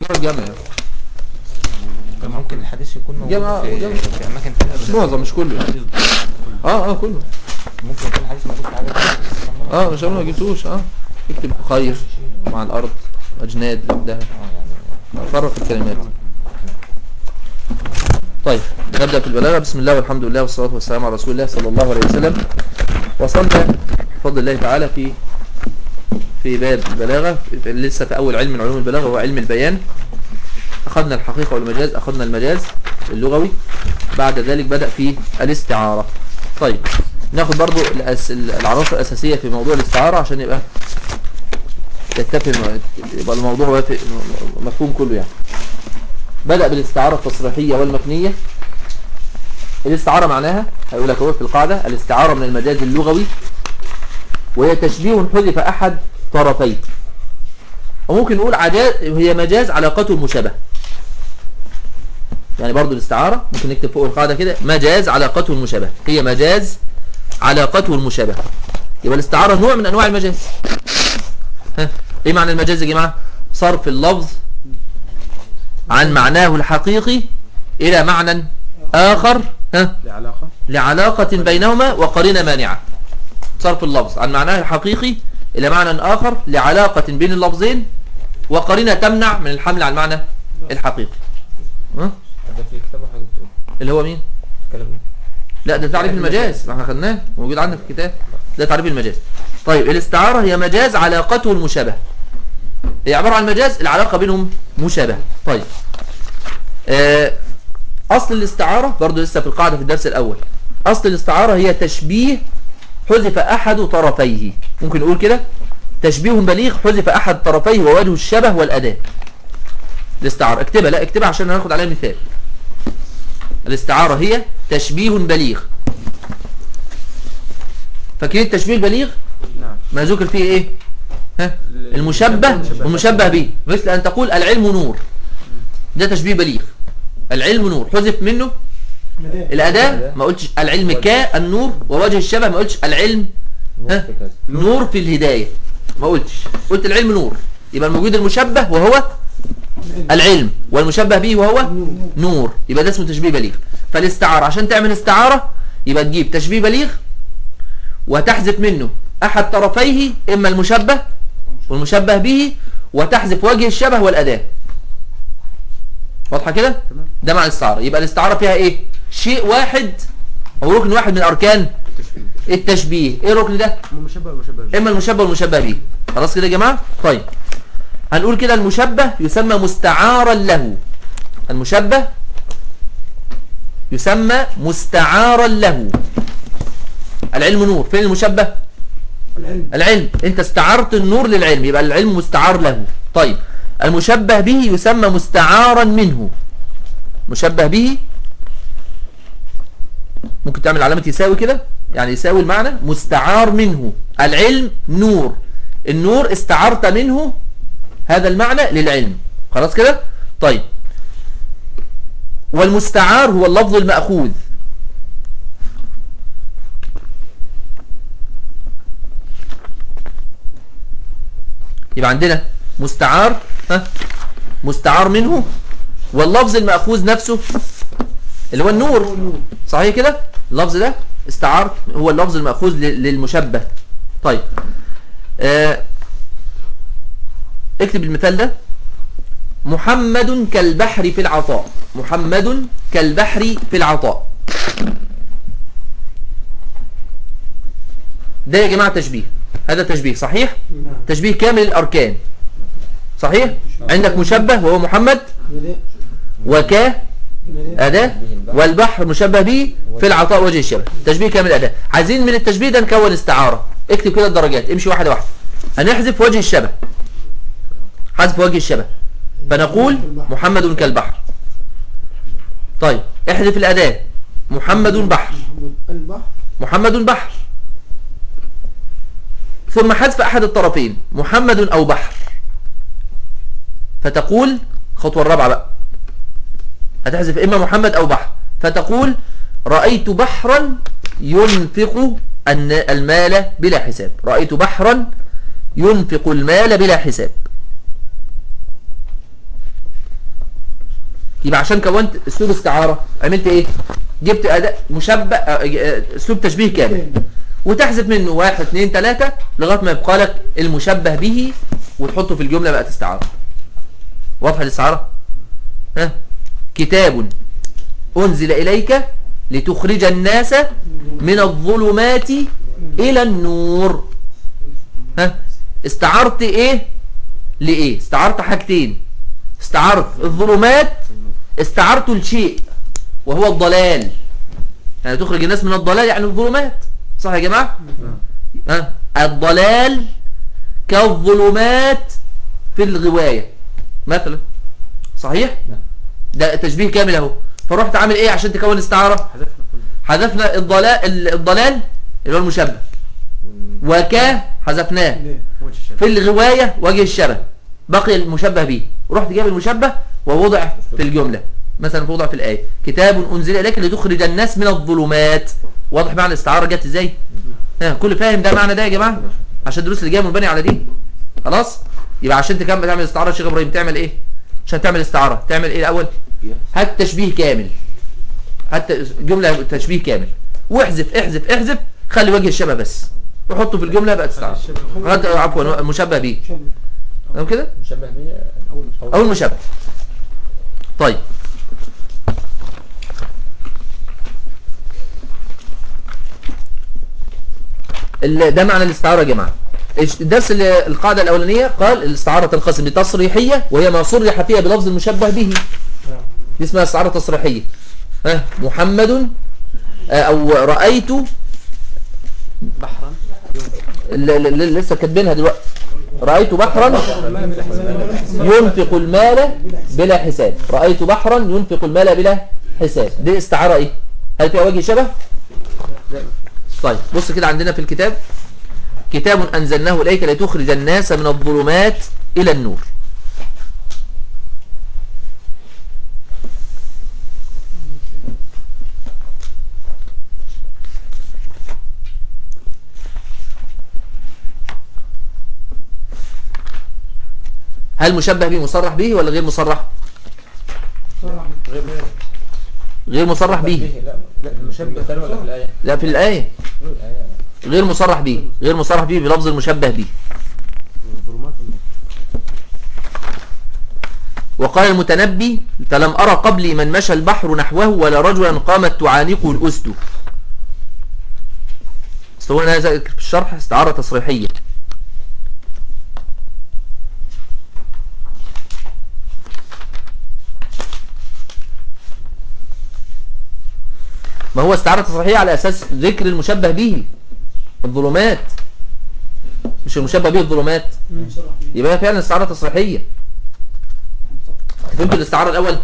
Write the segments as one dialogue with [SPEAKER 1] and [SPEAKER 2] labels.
[SPEAKER 1] صورة جامعة
[SPEAKER 2] كان ممكن الحديث يكون موجود
[SPEAKER 1] جمع-
[SPEAKER 2] في,
[SPEAKER 1] جمع.
[SPEAKER 2] في اماكن ثانيه بس
[SPEAKER 1] معظم مش كله يعني. اه اه كله
[SPEAKER 2] ممكن يكون الحديث موجود في حاجات ثانية.
[SPEAKER 1] اه مش ما جبتوش اه اكتب خير مع الارض اجناد ده
[SPEAKER 2] اه يعني
[SPEAKER 1] فرق الكلمات طيب نبدأ في البلاغة بسم الله والحمد لله والصلاة والسلام على رسول الله صلى الله عليه وسلم وصلنا بفضل الله تعالى في في باب البلاغة في- لسه في أول علم من علوم البلاغة وهو علم البيان أخذنا الحقيقة والمجاز أخذنا المجاز اللغوي بعد ذلك بدأ في الاستعارة طيب ناخد برضو الأس... العناصر الأساسية في موضوع الاستعارة عشان يبقى يتفق يبقى الموضوع وافق- مفهوم كله يعني بدأ بالاستعارة التصريحية والمكنية الاستعارة معناها هيقول لك هو في القاعدة الاستعارة من المجاز اللغوي وهي تشبيه حذف أحد طرفيه وممكن نقول عجاز هي مجاز علاقته المشابهة يعني برضو الاستعارة ممكن نكتب فوق القاعدة كده مجاز علاقته المشابهة هي مجاز علاقته المشابهة يبقى الاستعارة نوع من أنواع المجاز ها ايه معنى المجاز يا جماعة صرف اللفظ عن معناه الحقيقي إلى معنى آخر ها
[SPEAKER 3] لعلاقة
[SPEAKER 1] لعلاقة بينهما وقرينة مانعة صرف اللفظ عن معناه الحقيقي إلى معنى آخر لعلاقة بين اللفظين وقرينة تمنع من الحمل على المعنى الحقيقي ها؟
[SPEAKER 2] ده في كتاب حاجه بتقول
[SPEAKER 1] اللي هو مين
[SPEAKER 2] الكلام ده
[SPEAKER 1] لا ده تعريف المجاز ما احنا خدناه موجود عندنا في الكتاب ده تعريف المجاز طيب الاستعارة هي مجاز علاقته المشابهة هي عبارة عن مجاز العلاقة بينهم مشابهة طيب آه، أصل الاستعارة برضو لسه في القاعدة في الدرس الأول أصل الاستعارة هي تشبيه حذف أحد طرفيه ممكن نقول كده تشبيه بليغ حذف أحد طرفيه ووجه الشبه والأداة الاستعارة اكتبها لا اكتبها عشان هناخد عليها مثال الاستعارة هي تشبيه بليغ فاكرين التشبيه البليغ
[SPEAKER 3] نعم
[SPEAKER 1] ما ذكر فيه ايه ها المشبه والمشبه به مثل ان تقول العلم نور ده تشبيه بليغ العلم نور حذف منه الاداة ما قلتش العلم كالنور ووجه الشبه ما قلتش العلم ها
[SPEAKER 2] في كذا
[SPEAKER 1] نور في الهداية ما قلتش قلت العلم نور يبقى الموجود المشبه وهو العلم والمشبه به وهو نور يبقى ده اسمه تشبيه بليغ فالاستعارة عشان تعمل استعارة يبقى تجيب تشبيه بليغ وتحذف منه أحد طرفيه إما المشبه والمشبه به وتحذف وجه الشبه والأداة واضحة كده؟
[SPEAKER 3] تمام.
[SPEAKER 1] ده معنى الاستعارة يبقى الاستعارة فيها إيه؟ شيء واحد أو ركن واحد من أركان التشبيه إيه الركن ده؟
[SPEAKER 3] مشبه ومشبه به.
[SPEAKER 1] اما المشبه والمشبه به خلاص كده يا جماعه طيب هنقول كده المشبه يسمى مستعارا له المشبه يسمى مستعارا له العلم نور فين المشبه
[SPEAKER 4] العلم
[SPEAKER 1] العلم انت استعرت النور للعلم يبقى العلم مستعار له طيب المشبه به يسمى مستعارا منه مشبه به ممكن تعمل علامة يساوي كده يعني يساوي المعنى مستعار منه العلم نور النور استعرت منه هذا المعنى للعلم خلاص كده طيب والمستعار هو اللفظ المأخوذ يبقى عندنا مستعار ها مستعار منه واللفظ المأخوذ نفسه اللي هو النور صحيح كده اللفظ ده استعار هو اللفظ المأخوذ ل- للمشبه طيب آه اكتب المثال ده محمد كالبحر في العطاء محمد كالبحر في العطاء ده يا جماعة تشبيه هذا تشبيه صحيح
[SPEAKER 4] نعم
[SPEAKER 1] تشبيه كامل الأركان صحيح عندك مشبه وهو محمد
[SPEAKER 4] بدأ
[SPEAKER 1] وكا
[SPEAKER 4] بدأ
[SPEAKER 1] أداة والبحر مشبه به في العطاء وجه الشبه تشبيه كامل الأداة عايزين من التشبيه ده نكون استعارة اكتب كده الدرجات امشي واحدة واحدة هنحذف وجه الشبه حذف وجه الشبه فنقول محمد كالبحر طيب احذف الأداة محمد بحر
[SPEAKER 4] محمد البحر
[SPEAKER 1] محمد بحر ثم حذف أحد الطرفين محمد أو بحر فتقول خطوة الرابعة بقى هتحذف إما محمد أو بحر فتقول رأيت بحرا ينفق الن- المال بلا حساب رأيت بحرا ينفق المال بلا حساب يبقى عشان كونت اسلوب استعاره عملت ايه جبت اداء مشبه آه، آه، اسلوب تشبيه كامل وتحذف منه واحد اثنين ثلاثة لغايه ما يبقى لك المشبه به وتحطه في الجمله بقت استعاره واضحه الاستعاره ها كتاب انزل اليك لتخرج الناس من الظلمات الى النور ها استعرت ايه لايه استعرت حاجتين استعرت الظلمات استعرت الشيء وهو الضلال يعني تخرج الناس من الضلال يعني الظلمات صح يا جماعة ها الضلال كالظلمات في الغواية مثلا صحيح
[SPEAKER 2] نعم.
[SPEAKER 1] ده تشبيه كامل اهو فرحت عامل ايه عشان تكون استعارة
[SPEAKER 2] حذفنا كله
[SPEAKER 1] حذفنا الضلال الضلال اللي هو المشبه وكا حذفناه
[SPEAKER 4] ليه؟
[SPEAKER 2] موج الشباب
[SPEAKER 1] في الغواية وجه الشبه بقي المشبه به رحت جايب المشبه ووضع في الجملة مثلا وضع في الآية كتاب أنزل إليك لتخرج الناس من الظلمات واضح معنى الاستعارة جت ازاي ها كل فاهم ده معنى ده يا جماعة عشان الدروس اللي جايه منبني على دي خلاص يبقى عشان تكمل تعمل استعارة يا شيخ ابراهيم تعمل ايه عشان تعمل استعارة تعمل ايه الاول هات تشبيه كامل هات جملة تشبيه كامل واحذف احذف احذف خلي وجه الشبه بس وحطه في الجملة بقت استعارة هات عفوا مشبه بيه
[SPEAKER 4] شبه
[SPEAKER 1] تمام كده
[SPEAKER 2] مشبه بيه
[SPEAKER 4] أول
[SPEAKER 1] او المشبه طيب ال- ده معنى الاستعارة يا جماعة إيش- الدرس اللي- القاعدة الأولانية قال الاستعارة تنقسم لتصريحية وهي ما صرح فيها بلفظ المشبه به دي اسمها استعارة تصريحية ها محمد آه، أو رأيت
[SPEAKER 2] بحرا
[SPEAKER 1] ال- ال- ال- لسه كاتبينها دلوقتي رأيت بحرا ينفق المال بلا حساب رأيت بحرا ينفق المال بلا حساب دي استعارة ايه هل فيها وجه شبه طيب بص كده عندنا في الكتاب كتاب أنزلناه إليك لتخرج الناس من الظلمات إلى النور هل مشبه به مصرح به ولا غير مصرح
[SPEAKER 4] صراحة
[SPEAKER 2] غير
[SPEAKER 1] غير مصرح به
[SPEAKER 2] لا لا المشبه ده ولا في الآية
[SPEAKER 1] لا في الآية
[SPEAKER 2] في الآية
[SPEAKER 1] غير مصرح به غير مصرح به بلفظ المشبه به وقال المتنبي فلم أرى قبلي من مشى البحر نحوه ولا رجلا قامت تعانقه الأسد استوى هذا في الشرح استعارة تصريحية ما هو استعارة تصريحية على أساس ذكر المشبه به الظلمات مش المشبه به الظلمات
[SPEAKER 4] صراحة
[SPEAKER 1] يبقى هي فعلا استعارة تصريحية فهمت الاستعارة الأول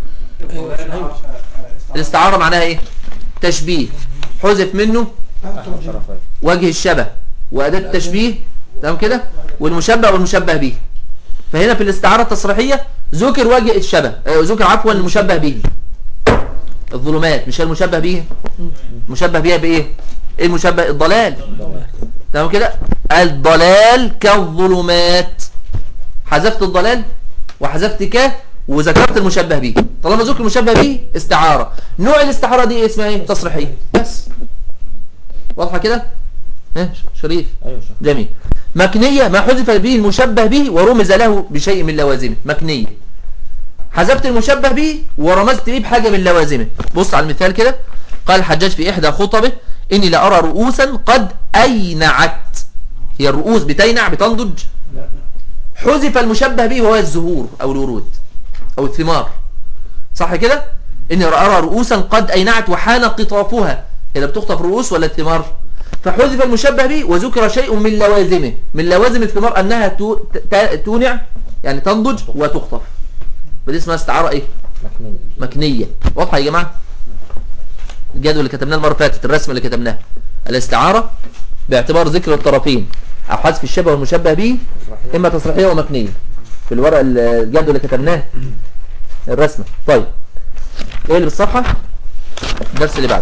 [SPEAKER 1] الاستعارة معناها ايه تشبيه حذف منه
[SPEAKER 2] أحد طرفين
[SPEAKER 1] وجه الشبه وأداة التشبيه تمام كده والمشبه والمشبه به فهنا في الاستعارة التصريحية ذكر وجه الشبه آه، ذكر عفوا المشبه به الظلمات مش هي المشبه به مشبه بها بايه ايه المشبه الضلال تمام كده الضلال كالظلمات حذفت الضلال وحذفت ك وذكرت المشبه به طالما ذكر المشبه به استعارة نوع الاستعارة دي إيه اسمها ايه تصريحية بس واضحة كده ها شريف
[SPEAKER 2] أيوة شيخ
[SPEAKER 1] جميل مكنية ما حذف به المشبه به ورمز له بشيء من لوازمه مكنية حذفت المشبه به ورمزت به بحاجة من لوازمه بص على المثال كده قال الحجاج في إحدى خطبه إني لأرى رؤوسا قد أينعت هي الرؤوس بتينع بتنضج حذف المشبه به وهو الزهور أو الورود أو الثمار صح كده إني أرى رؤوسا قد أينعت وحان قطافها إذا بتخطف رؤوس ولا الثمار فحذف المشبه به وذكر شيء من لوازمه من لوازم الثمار أنها تو- ت- تونع يعني تنضج وتخطف فدي اسمها استعارة إيه
[SPEAKER 2] مكنية
[SPEAKER 1] مكنية واضحة يا جماعة الجدول اللي كتبناه المرة اللي فاتت الرسمة اللي كتبناها الاستعارة باعتبار ذكر الطرفين أو حذف الشبه والمشبه به
[SPEAKER 2] تصريحية.
[SPEAKER 1] إما تصريحية ومكنية في الورق ال- الجدول اللي كتبناه الرسمة طيب ايه اللي بالصفحة الدرس اللي بعده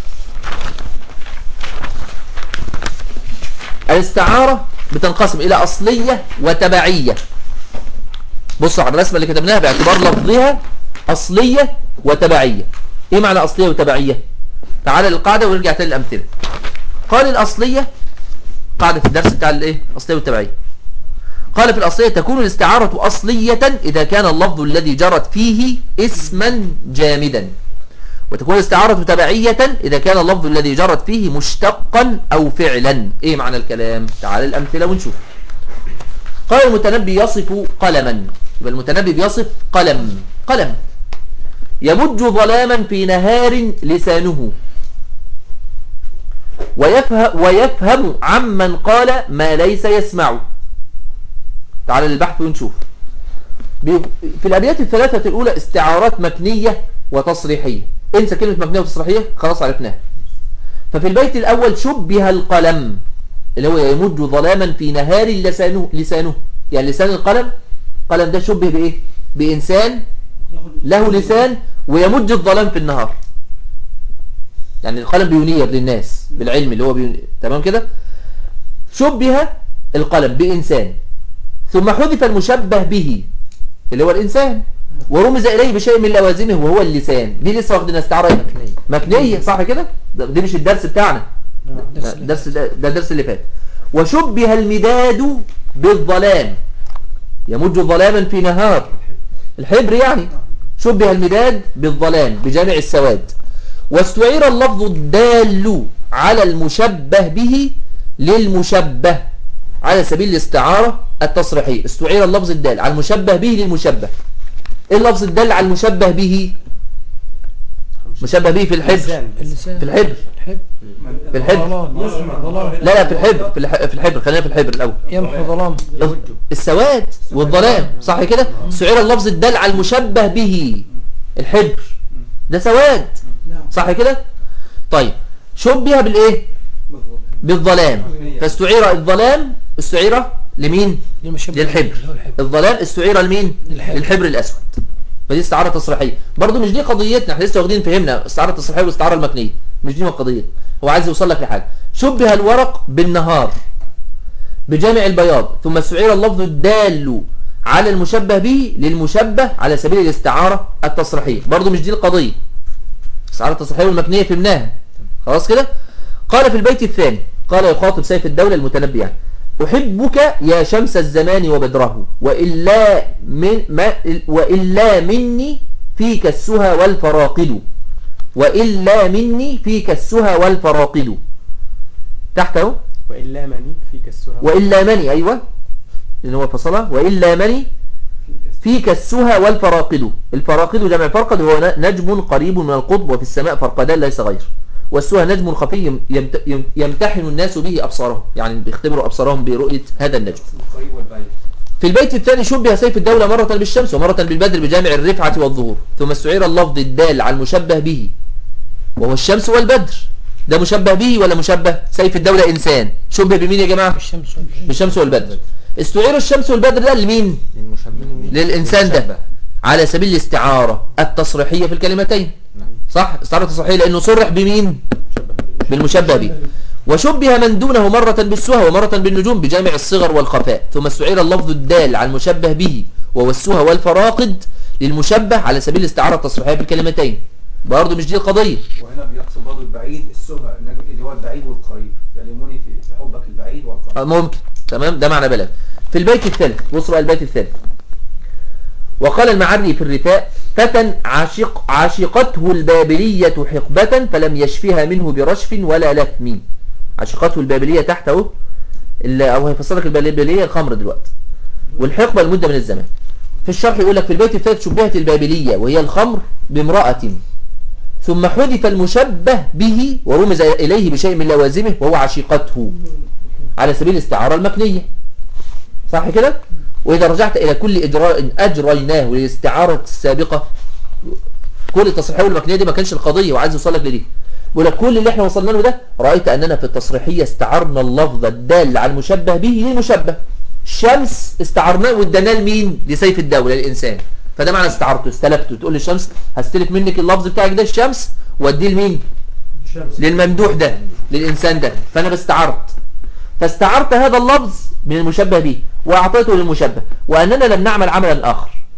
[SPEAKER 1] الاستعارة بتنقسم إلى أصلية وتبعية بص على الرسمة اللي كتبناها باعتبار لفظها أصلية وتبعية إيه معنى أصلية وتبعية تعال للقاعدة ونرجع تاني الأمثلة قال الأصلية قاعدة في الدرس بتاع الإيه أصلية والتبعية قال في الأصلية تكون الاستعارة أصلية إذا كان اللفظ الذي جرت فيه اسما جامدا وتكون الاستعارة تبعية إذا كان اللفظ الذي جرت فيه مشتقا أو فعلا إيه معنى الكلام تعال الأمثلة ونشوف قال المتنبي يصف قلما يبقى المتنبي بيصف قلم قلم يمج ظلاما في نهار لسانه ويفهم, ويفهم عمن قال ما ليس يسمع تعال للبحث ونشوف بي- في الأبيات الثلاثة الأولى استعارات مكنية وتصريحية انسى كلمة مكنية وتصريحية خلاص عرفناها ففي البيت الأول شبه القلم اللي هو يمج ظلاما في نهار لسانه لسانه يعني لسان القلم القلم ده شبه بإيه بإنسان له لسان ويمج الظلام في النهار يعني القلم بينير للناس بالعلم اللي هو بينير. تمام كده شبه القلم بإنسان ثم حذف المشبه به اللي هو الإنسان ورمز إليه بشيء من لوازمه وهو اللسان دي لسه واخدين استعارة إيه؟ مكنية صح كده ده- دي مش الدرس بتاعنا ده الدرس ده, ده الدرس اللي فات وشبه المداد بالظلام يمج ظلاما في نهار الحبر يعني شبه المداد بالظلام بجامع السواد واستعير اللفظ الدال على المشبه به للمشبه على سبيل الاستعارة التصريحية استعير اللفظ الدال على المشبه به للمشبه ايه اللفظ الدال على المشبه به مشبه به في الحبر
[SPEAKER 4] اللسان
[SPEAKER 1] في الحبر
[SPEAKER 4] الحبر
[SPEAKER 1] في الحبر
[SPEAKER 4] ظلام ظلام
[SPEAKER 1] لا لا في الحبر في الح- في الحبر خلينا في الحبر الاول
[SPEAKER 4] يمحو ظلام
[SPEAKER 1] السواد والظلام صح كده سعير اللفظ الدال على المشبه به الحبر ده سواد صح كده طيب شبه بالايه بالظلام فاستعير الظلام استعير لمين
[SPEAKER 4] للمشبه
[SPEAKER 1] للحبر
[SPEAKER 4] اللي هو الحبر
[SPEAKER 1] الظلام استعير لمين
[SPEAKER 4] للحبر.
[SPEAKER 1] للحبر الاسود فدي استعاره تصريحيه برضو مش دي قضيتنا احنا لسه واخدين فهمنا استعاره التصريحيه والاستعاره المكنيه مش دي قضيتنا هو عايز يوصل لك لحاجه شبه الورق بالنهار بجامع البياض ثم استعير اللفظ الدال على المشبه به للمشبه على سبيل الاستعاره التصريحيه برضو مش دي القضيه الاستعاره التصريحيه والمكنيه فهمناها خلاص كده قال في البيت الثاني قال يخاطب سيف الدولة المتنبي يعني أحبك يا شمس الزمان وبدره وإلا, من ما وإلا مني فيك السهى والفراقد وإلا مني فيك السهى والفراقد تحت اهو
[SPEAKER 2] وإلا مني فيك السهى
[SPEAKER 1] وإلا مني أيوة لأن هو فصلها وإلا مني فيك السهى والفراقد الفراقد جمع فرقد هو ن- نجم قريب من القطب وفي السماء فرقدان ليس غير والسهى نجم خفي يم- يمت- يم- يمتحن الناس به أبصارهم يعني بيختبروا أبصارهم برؤية هذا النجم
[SPEAKER 2] القريب والبعيد
[SPEAKER 1] في البيت الثاني شبه سيف الدولة مرة بالشمس ومرة بالبدر بجامع الرفعة والظهور ثم استعير اللفظ الدال على المشبه به وهو الشمس والبدر ده مشبه به ولا مشبه سيف الدولة إنسان شبه بمين يا جماعة
[SPEAKER 4] الشمس والبدر.
[SPEAKER 1] بالشمس والبدر استعير الشمس والبدر ده لمين
[SPEAKER 2] للمشبه
[SPEAKER 1] للإنسان ده على سبيل الاستعارة التصريحية في الكلمتين صح استعارة تصريحية لأنه صرح بمين بالمشبه به وشبه من دونه مرة بالسهى ومرة بالنجوم بجامع الصغر والخفاء ثم استعير اللفظ الدال على المشبه به وهو السهى والفراقد للمشبه على سبيل الاستعارة التصريحية في الكلمتين برضه مش دي القضية
[SPEAKER 3] وهنا بيقصد برضه البعيد السهى النجم اللي هو البعيد والقريب يلموني في في حبك البعيد والقريب
[SPEAKER 1] آه، ممكن تمام ده معنى بلاغ في البيت الثالث بصوا بقى البيت الثالث وقال المعري في الرثاء فتى عاشق عاشقته البابلية حقبة فلم يشفها منه برشف ولا لثم عاشقته البابلية تحت اهو اللي- او هيفسر لك البابلية الخمر دلوقتي والحقبة المدة من الزمان في الشرح يقول لك في البيت الثالث شبهت البابلية وهي الخمر بامرأة ثم حذف المشبه به ورمز إليه بشيء من لوازمه وهو عشيقته على سبيل الاستعارة المكنية صح كده وإذا رجعت إلى كل إجراء أجريناه للاستعارة السابقة كل التصريحية والمكنية دي ما كانش القضية وعايز يوصلك لدي بيقول لك كل اللي احنا وصلنا له ده رأيت أننا في التصريحية استعرنا اللفظ الدال على المشبه به للمشبه الشمس استعرناه واديناه لمين لسيف الدولة للإنسان فده معنى استعرته استلفته تقول للشمس هستلف منك اللفظ بتاعك ده الشمس واديه لمين للممدوح ده للإنسان ده فأنا بستعرت فاستعرت هذا اللفظ من المشبه به وأعطيته للمشبه وأننا لم نعمل عملا آخر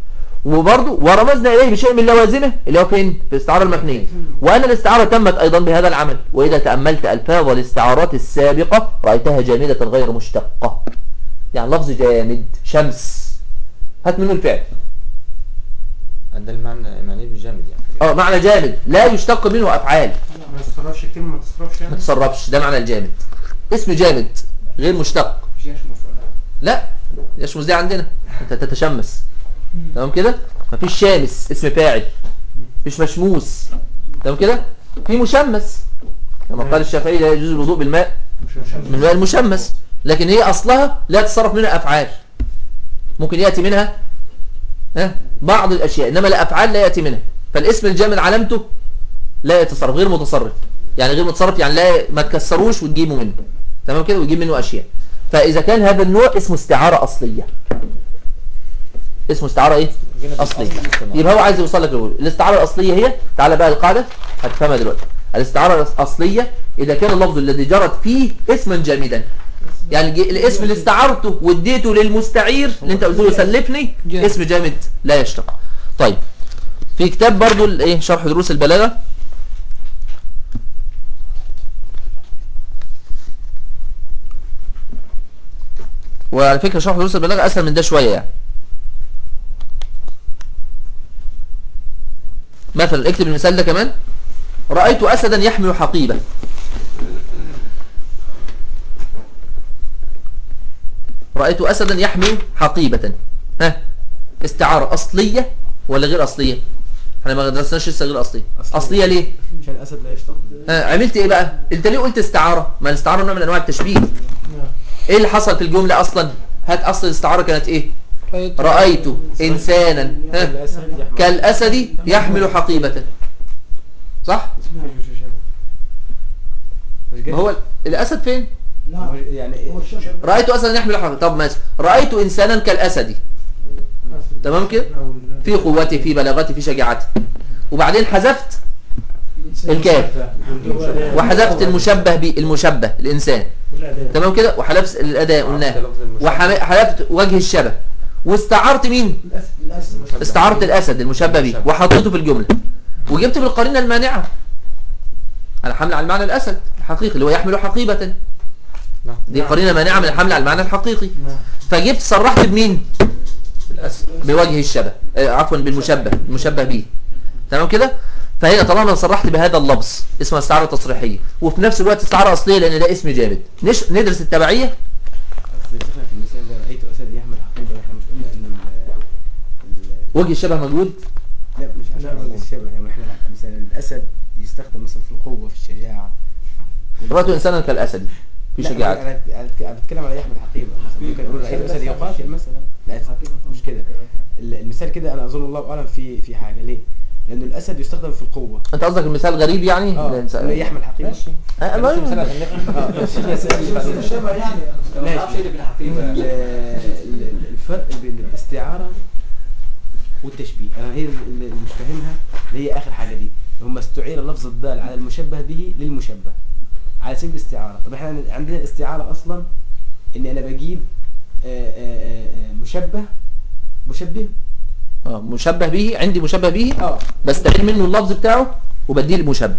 [SPEAKER 1] وبرضه ورمزنا إليه بشيء من لوازمه اللي هو فين في الاستعارة المبنية وأن الاستعارة تمت أيضا بهذا العمل وإذا تأملت ألفاظ الاستعارات السابقة رأيتها جامدة غير مشتقة يعني لفظ جامد شمس هات منه الفعل
[SPEAKER 5] ده المعنى معنيه بالجامد يعني
[SPEAKER 1] اه معنى جامد لا يشتق منه أفعال
[SPEAKER 4] ما تصرفش كلمة ما تصرفش
[SPEAKER 1] ما
[SPEAKER 4] يعني
[SPEAKER 1] تصرفش ده معنى الجامد اسم جامد غير مشتق
[SPEAKER 4] مش يشمس ولا
[SPEAKER 1] لا يشمس دي عندنا انت تتشمس تمام كده مفيش شامس اسم فاعل مفيش مشموس تمام كده في مشمس كما قال الشافعي لا يجوز الوضوء بالماء من الماء المشمس لكن هي اصلها لا تتصرف منها افعال ممكن ياتي منها ها بعض الاشياء انما الافعال لا ياتي منها فالاسم الجامد علامته لا يتصرف غير متصرف يعني غير متصرف يعني لا ما تكسروش وتجيبوا منه تمام كده ويجيب منه اشياء فاذا كان هذا النوع اسمه استعاره اصليه اسمه استعاره ايه اصليه يبقى هو عايز يوصل لك للأول. الاستعاره الاصليه هي تعالى بقى القاعده هتفهمها دلوقتي الاستعاره الاصليه اذا كان اللفظ الذي جرت فيه اسما جامدا يعني جي- الاسم اللي استعرته واديته للمستعير اللي انت قلت له سلفني
[SPEAKER 6] جامد.
[SPEAKER 1] اسم جامد لا يشتق طيب في كتاب برضو الايه شرح دروس البلاغه وعلى فكره شرح دروس البلاغه اسهل من ده شويه يعني مثلا اكتب المثال ده كمان رأيت أسدا يحمل حقيبة رأيت أسدا يحمل حقيبة ها استعارة أصلية ولا غير أصلية احنا ما درسناش لسه غير أصلية
[SPEAKER 2] أصلية.
[SPEAKER 1] أصلية ليه
[SPEAKER 2] عشان الاسد لا يشتق
[SPEAKER 1] ها عملت ايه بقى انت ليه قلت استعارة ما الاستعارة نوع من انواع التشبيه ايه اللي حصل في الجملة اصلا هات اصل الاستعارة كانت ايه رأيت إنسانا ها
[SPEAKER 2] الاسد يحمل
[SPEAKER 1] كالأسد يحمل حقيبة صح
[SPEAKER 2] مش مش مش
[SPEAKER 1] ما هو الأسد فين
[SPEAKER 4] لا
[SPEAKER 2] يعني ايه
[SPEAKER 4] هو الشمس
[SPEAKER 1] رأيت أسدا يحمل حقيبة طب ماشي رأيت إنسانا كالأسد تمام كده في قوته في بلاغته في شجاعته وبعدين حذفت الكاف وحذفت المشبه به المشبه الإنسان تمام كده وحذفت الأداء قلناه وحذفت وجه الشبه واستعرت مين
[SPEAKER 4] الأسد
[SPEAKER 1] استعرت الأسد المشبه به وحطيته في الجملة وجبت بالقرينة المانعة على حمل على المعنى الأسد الحقيقي اللي هو يحمل حقيبة
[SPEAKER 5] نعم.
[SPEAKER 1] دي قرينة مانعة من الحمل على المعنى الحقيقي فجبت صرحت بمين بوجه الشبه آه، عفوا بالمشبه المشبه به تمام كده فهي طالما صرحت بهذا اللفظ اسمها استعارة تصريحية وفي نفس الوقت استعارة أصلية لأن ده اسم جامد نش... ندرس التبعية
[SPEAKER 2] أصل شفنا في المثال ده رأيت أسد يحمل حقيبة احنا مش قلنا إن ال ال-
[SPEAKER 1] وجه الشبه موجود
[SPEAKER 2] لا مش عشان وجه الشبه يعني احنا مثلا الأسد يستخدم مثلا في القوة في الشجاعة
[SPEAKER 1] رأيت إنسانا كالأسد في
[SPEAKER 2] لا،
[SPEAKER 1] شجاعة
[SPEAKER 2] أنا أنا أنا بتكلم على يحمل حقيبة مثلا ممكن أقول رأيت أسد يقاتل مثلا لا مش كده ال- المثال كده أنا أظن الله أعلم في في حاجة ليه؟ لأنه الأسد يستخدم في القوة
[SPEAKER 1] أنت قصدك المثال غريب يعني
[SPEAKER 2] اه
[SPEAKER 1] الإنسان-
[SPEAKER 2] إنه يحمل حقيبة
[SPEAKER 1] آه، ما-
[SPEAKER 2] اه ماشي
[SPEAKER 4] الشبه يعني
[SPEAKER 3] ما اعرفش ايه اللي بالحقيقه
[SPEAKER 2] ال- ال- الفرق بين الاستعارة والتشبيه انا هي اللي مش فاهمها اللي هي اخر حاجة دي هم استعير لفظ الدال على المشبه به للمشبه على سبيل الاستعارة طب احنا عندنا الاستعارة اصلا ان انا بجيب آه، آه، آه، مشبه مشبه
[SPEAKER 1] اه مشبه به عندي مشبه به
[SPEAKER 2] اه
[SPEAKER 1] بستقل منه اللفظ بتاعه وبديه المشبه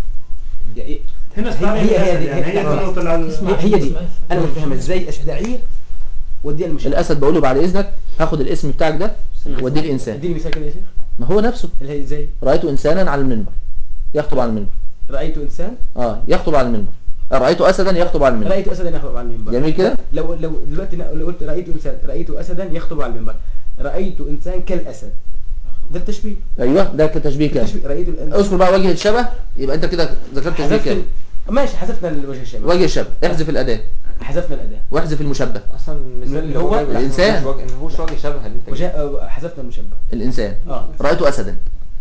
[SPEAKER 2] يا ايه
[SPEAKER 4] هنا
[SPEAKER 2] هي- هي- هي دي-
[SPEAKER 4] يعني هي
[SPEAKER 2] هي-
[SPEAKER 4] النقطة اللي على-
[SPEAKER 2] هي دي انا مش فاهم ازاي استعير واديها المشبه
[SPEAKER 1] الاسد بقول له بعد اذنك هاخد الاسم بتاعك ده واديه الانسان
[SPEAKER 2] اديني مثال كده يا شيخ
[SPEAKER 1] ما هو نفسه
[SPEAKER 2] اللي هي ازاي
[SPEAKER 1] رايت انسانا على المنبر يخطب على المنبر
[SPEAKER 2] رايت انسان
[SPEAKER 1] اه يخطب على المنبر آه، رايت اسدا يخطب على المنبر
[SPEAKER 2] رأيت أسدا يخطب على المنبر
[SPEAKER 1] جميل كده
[SPEAKER 2] لو لو دلوقتي ن- لو قلت رأيت إنسان رأيت أسدا يخطب على المنبر رأيت إنسان كالأسد ده التشبيه
[SPEAKER 1] ايوه ده كتشبيه كامل
[SPEAKER 2] التشبيه رأيت الإنسان
[SPEAKER 1] اذكر بقى وجه الشبه يبقى انت كده ذكرت تشبيه
[SPEAKER 2] حذفت
[SPEAKER 1] كامل
[SPEAKER 2] ال- ماشي حذفنا الوجه الشبه
[SPEAKER 1] وجه الشبه احذف الاداه
[SPEAKER 2] حذفنا الأداة
[SPEAKER 1] واحذف المشبه
[SPEAKER 5] اصلا المثال
[SPEAKER 2] اللي هو
[SPEAKER 5] جايبه ده
[SPEAKER 1] الإنسان.
[SPEAKER 5] مش وجه- ان هوش وجه شبه اللي انت
[SPEAKER 2] وجه
[SPEAKER 5] جايبه.
[SPEAKER 2] آه، حذفنا المشبه
[SPEAKER 1] الانسان
[SPEAKER 2] اه
[SPEAKER 1] رايت اسدا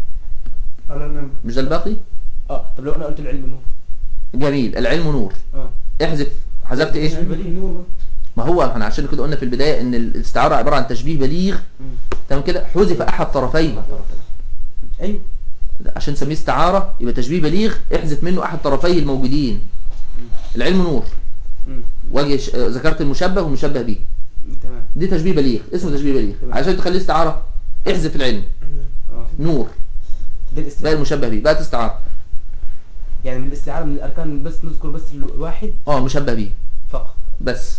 [SPEAKER 4] على المنبر
[SPEAKER 1] مش ده الباقي
[SPEAKER 2] اه طب لو أنا قلت العلم نور
[SPEAKER 1] جميل العلم نور
[SPEAKER 2] اه
[SPEAKER 1] احذف حذفت ايه
[SPEAKER 4] نور
[SPEAKER 1] ما هو احنا عشان كده قلنا في البدايه ان الاستعاره عباره عن تشبيه بليغ
[SPEAKER 2] مم.
[SPEAKER 1] تمام كده حذف احد طرفيه
[SPEAKER 2] أيوه
[SPEAKER 1] عشان نسميه استعاره يبقى تشبيه بليغ احذف منه احد طرفيه الموجودين العلم نور
[SPEAKER 2] مم.
[SPEAKER 1] وجه ش... آه، ذكرت المشبه والمشبه به
[SPEAKER 2] تمام
[SPEAKER 1] دي تشبيه بليغ اسمه تشبيه بليغ
[SPEAKER 2] تمام.
[SPEAKER 1] عشان تخليه استعاره احذف العلم
[SPEAKER 2] اه
[SPEAKER 1] نور
[SPEAKER 2] ده
[SPEAKER 1] بقى
[SPEAKER 2] الاستعارة
[SPEAKER 1] المشبه به بقت استعارة
[SPEAKER 2] يعني من الاستعارة من الاركان بس نذكر بس الواحد
[SPEAKER 1] اه مشبه به
[SPEAKER 2] فقط
[SPEAKER 1] بس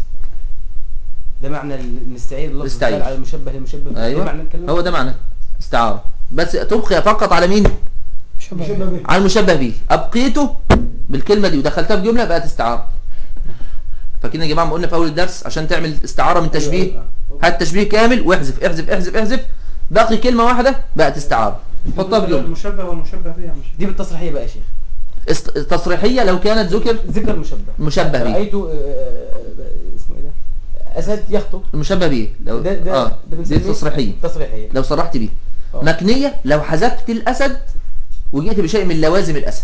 [SPEAKER 2] ده معنى ال- نستعير اللفظ
[SPEAKER 1] نستعير.
[SPEAKER 2] الدال على المشبه للمشبه به. ده
[SPEAKER 1] ايوه
[SPEAKER 2] معنى الكلمة
[SPEAKER 1] هو ده معنى استعارة بس تبقي فقط على مين
[SPEAKER 4] مشبه به
[SPEAKER 1] على المشبه به ابقيته بالكلمة دي ودخلتها في جملة بقت استعارة فاكرين يا جماعة ما قلنا في اول الدرس عشان تعمل استعارة من تشبيه هات تشبيه كامل واحذف احذف احذف احذف باقي كلمة واحدة بقت استعارة حطها في جملة
[SPEAKER 4] المشبه والمشبه به يا مش
[SPEAKER 2] دي بالتصريحية بقى يا شيخ
[SPEAKER 1] است... تصريحية لو كانت ذكر
[SPEAKER 2] ذكر مشبه
[SPEAKER 1] مشبه به
[SPEAKER 2] رأيت آه، آه، اسمه ايه ده اسد يخطب
[SPEAKER 1] المشبه به لو
[SPEAKER 2] ده ده
[SPEAKER 1] اه
[SPEAKER 2] ده
[SPEAKER 1] دي
[SPEAKER 2] بنسميه
[SPEAKER 1] تصريحية
[SPEAKER 2] تصريحية
[SPEAKER 1] لو صرحت بيه
[SPEAKER 2] آه.
[SPEAKER 1] مكنية لو حذفت الأسد وجئت بشيء من لوازم الأسد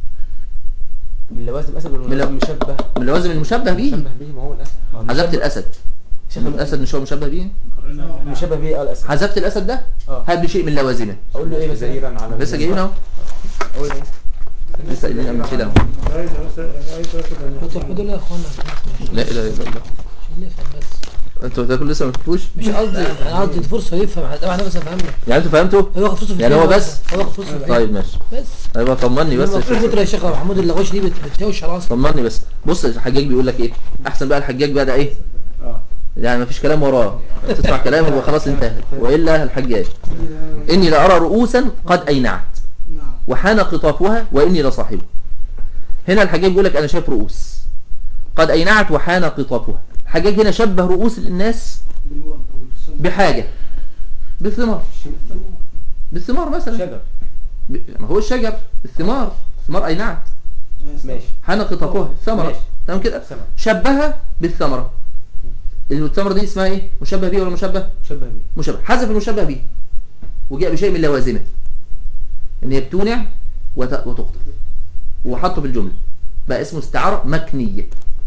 [SPEAKER 2] من لوازم اسد ولا من
[SPEAKER 1] من لو-
[SPEAKER 2] لوازم مشبه
[SPEAKER 1] من لوازم المشبه به
[SPEAKER 5] شبه به ما هو الاسد
[SPEAKER 2] ما هو
[SPEAKER 1] حذفت
[SPEAKER 2] مشبه-
[SPEAKER 1] الأسد
[SPEAKER 2] شيخ
[SPEAKER 1] الأسد مش هو مشبه به
[SPEAKER 2] مشبه به اه الاسد
[SPEAKER 1] حذفت الأسد ده
[SPEAKER 2] اه
[SPEAKER 1] هات بشيء من لوازمه
[SPEAKER 2] اقول له ايه مثلا
[SPEAKER 5] زئيرا على
[SPEAKER 1] لسه جايين اهو
[SPEAKER 2] اقول ايه
[SPEAKER 1] لسه قايلين من كده اهو
[SPEAKER 4] رأيت أسد رأيت أسد أن
[SPEAKER 6] حط الحدود يا اخوانا
[SPEAKER 1] لا اله الا الله
[SPEAKER 6] عشان نفهم بس
[SPEAKER 1] انتوا تاكل لسه ما فهمتوش
[SPEAKER 6] مش قصدي انا قصدي فرصه يفهم احنا بس فهمنا
[SPEAKER 1] يعني انتوا فهمتوا
[SPEAKER 6] هو واخد فرصه في
[SPEAKER 1] يعني هو
[SPEAKER 6] الكلمة
[SPEAKER 1] بس؟
[SPEAKER 6] هو واخد فرصه في الكلمة.
[SPEAKER 1] طيب ماشي
[SPEAKER 6] بس
[SPEAKER 1] يبقى طمني بس يا
[SPEAKER 6] المفروض
[SPEAKER 1] شيخ.
[SPEAKER 6] فتره يا شيخ محمود اللغوش دي بت- بتهوش على الاصل
[SPEAKER 1] طمني بس بص الحجاج بيقول لك ايه احسن بقى الحجاج بقى ده ايه
[SPEAKER 2] اه
[SPEAKER 1] يعني مفيش كلام وراه تسمع كلام يبقى خلاص انتهت والا الحجاج اني لارى رؤوسا قد اينعت وحان قطافها واني لصاحبه هنا الحجاج بيقول لك انا شايف رؤوس قد اينعت وحان قطافها الحجاج هنا شبه رؤوس الناس بحاجه بالثمار بالثمار مثلا
[SPEAKER 2] شجر
[SPEAKER 1] ب- ما هو الشجر الثمار الثمار اينعت
[SPEAKER 2] ماشي
[SPEAKER 1] حان قطافها ثمره
[SPEAKER 2] ماشي.
[SPEAKER 1] تمام كده
[SPEAKER 2] ثمرة.
[SPEAKER 1] شبهها بالثمره الثمره دي اسمها ايه مشبه بيه ولا مشبه
[SPEAKER 2] مشبه به
[SPEAKER 1] مشبه حذف المشبه به وجاء بشيء من لوازمه ان هي بتونع وت- وتقطع وحطه في الجمله بقى اسمه استعاره مكنيه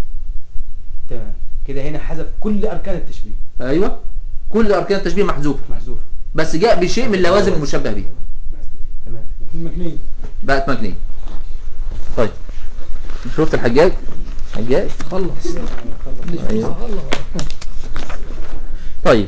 [SPEAKER 2] تمام كده هنا حذف كل اركان التشبيه
[SPEAKER 1] ايوه كل اركان التشبيه محذوفه
[SPEAKER 2] محذوف
[SPEAKER 1] بس جاء بشيء من لوازم المشبه به
[SPEAKER 2] تمام
[SPEAKER 4] المكنية
[SPEAKER 1] بقت مكنيه طيب شفت الحجاج حجاج
[SPEAKER 6] خلص
[SPEAKER 1] أيوة.
[SPEAKER 6] خلص
[SPEAKER 1] طيب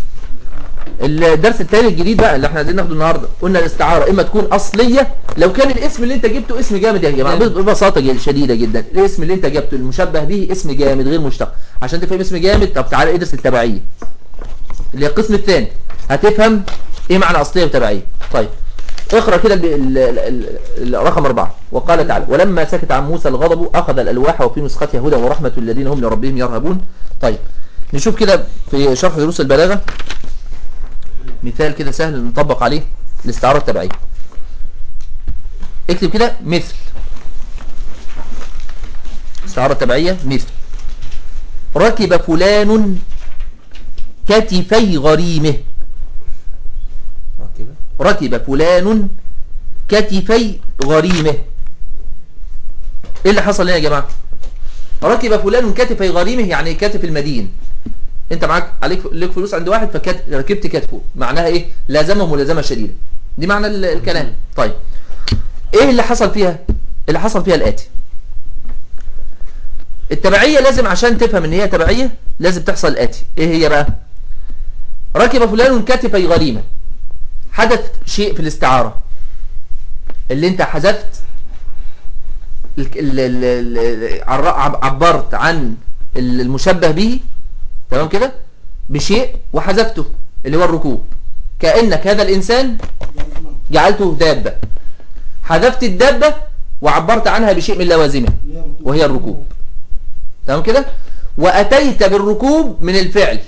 [SPEAKER 1] الدرس الثاني الجديد بقى اللي احنا عايزين ناخده النهارده قلنا الاستعاره اما تكون اصليه لو كان الاسم اللي انت جبته اسم جامد يا جماعه
[SPEAKER 6] جامد.
[SPEAKER 1] ببساطه جد- شديده جدا الاسم اللي انت جبته المشبه به اسم جامد غير مشتق عشان تفهم اسم جامد طب تعالى ادرس التبعيه اللي هي القسم الثاني هتفهم ايه معنى اصليه وتبعيه طيب اقرا كده ال- ال- ال- ال- رقم أربعة وقال تعالى ولما سكت عن موسى الغضب أخذ الألواح وفي نسختها هدى ورحمة الذين هم لربهم يرهبون طيب نشوف كده في شرح دروس البلاغة مثال كده سهل نطبق عليه الاستعارة التبعية اكتب كده مثل استعارة تبعية مثل ركب فلان كتفي غريمه
[SPEAKER 5] ركبه
[SPEAKER 1] ركب فلان كتفي غريمه ايه اللي حصل هنا يا جماعة ركب فلان كتفي غريمه يعني كتف المدين انت معاك عليك لك فلوس عند واحد فركبت كتفه معناها ايه لازمه ملازمة شديدة دي معنى ال- الكلام طيب ايه اللي حصل فيها اللي حصل فيها الاتي التبعية لازم عشان تفهم ان هي تبعية لازم تحصل الاتي ايه هي بقى ركب فلان كتفي غريمه حدث شيء في الاستعارة اللي انت حذفت ال- ال- ال- ال- عر- عب- عبرت عن المشبه به تمام كده بشيء وحذفته اللي هو الركوب كأنك هذا الإنسان جعلته دابة حذفت الدابة وعبرت عنها بشيء من لوازمه وهي الركوب تمام كده وأتيت بالركوب من الفعل